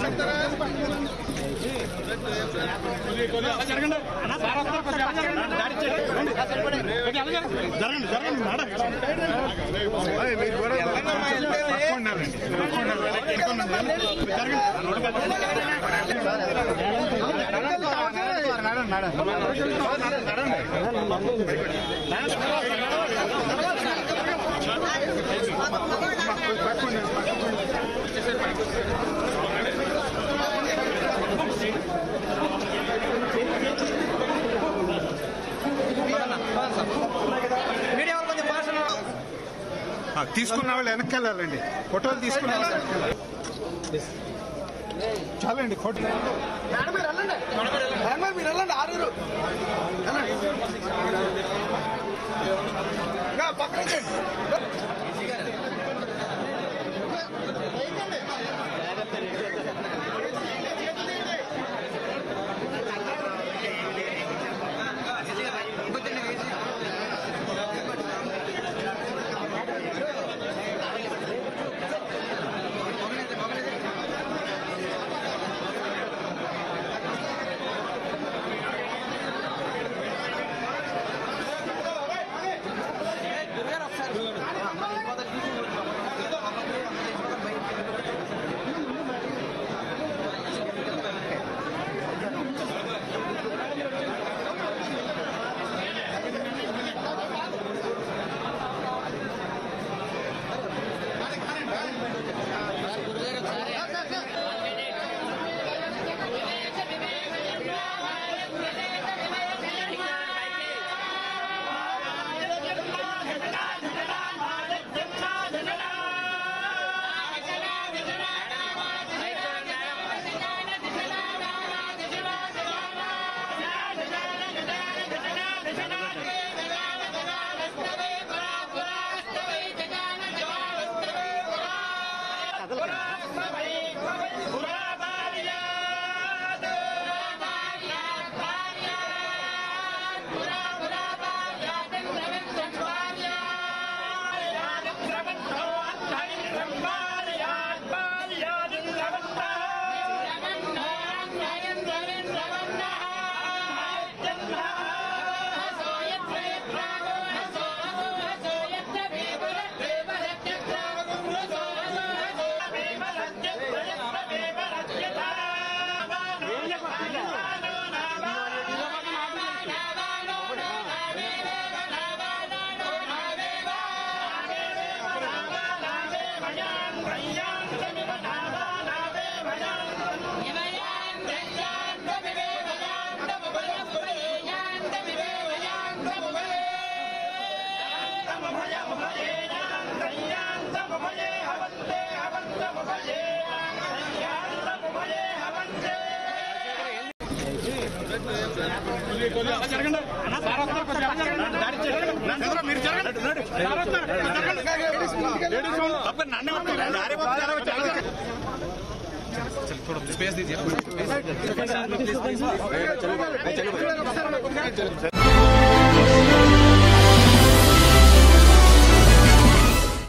జరగండి జరగండి మేడం మీరు కూడా పట్టుకున్నారండి మీడియా వాళ్ళు కొంచెం భాషలో తీసుకున్న వాళ్ళు వెనక్కి వెళ్ళాలండి ఫోటోలు తీసుకున్న వాళ్ళు వెనక్కి వెళ్ళాలి. చాలండి ఫోటో మేడం మీరు వెళ్ళండి మేడం మీరు వెళ్ళండి ఆరుగురు వెళ్ళండి. ఇంకా పక్కన నుంచండి. మీరు జరగండి సార్ వస్తున్నారు. జరగండి. లేడీస్ వాళ్ళు. అబ్బా, నన్ను ఎవరు? నారే పంపుతారా? జరగండి. స్పేస్ దీజిए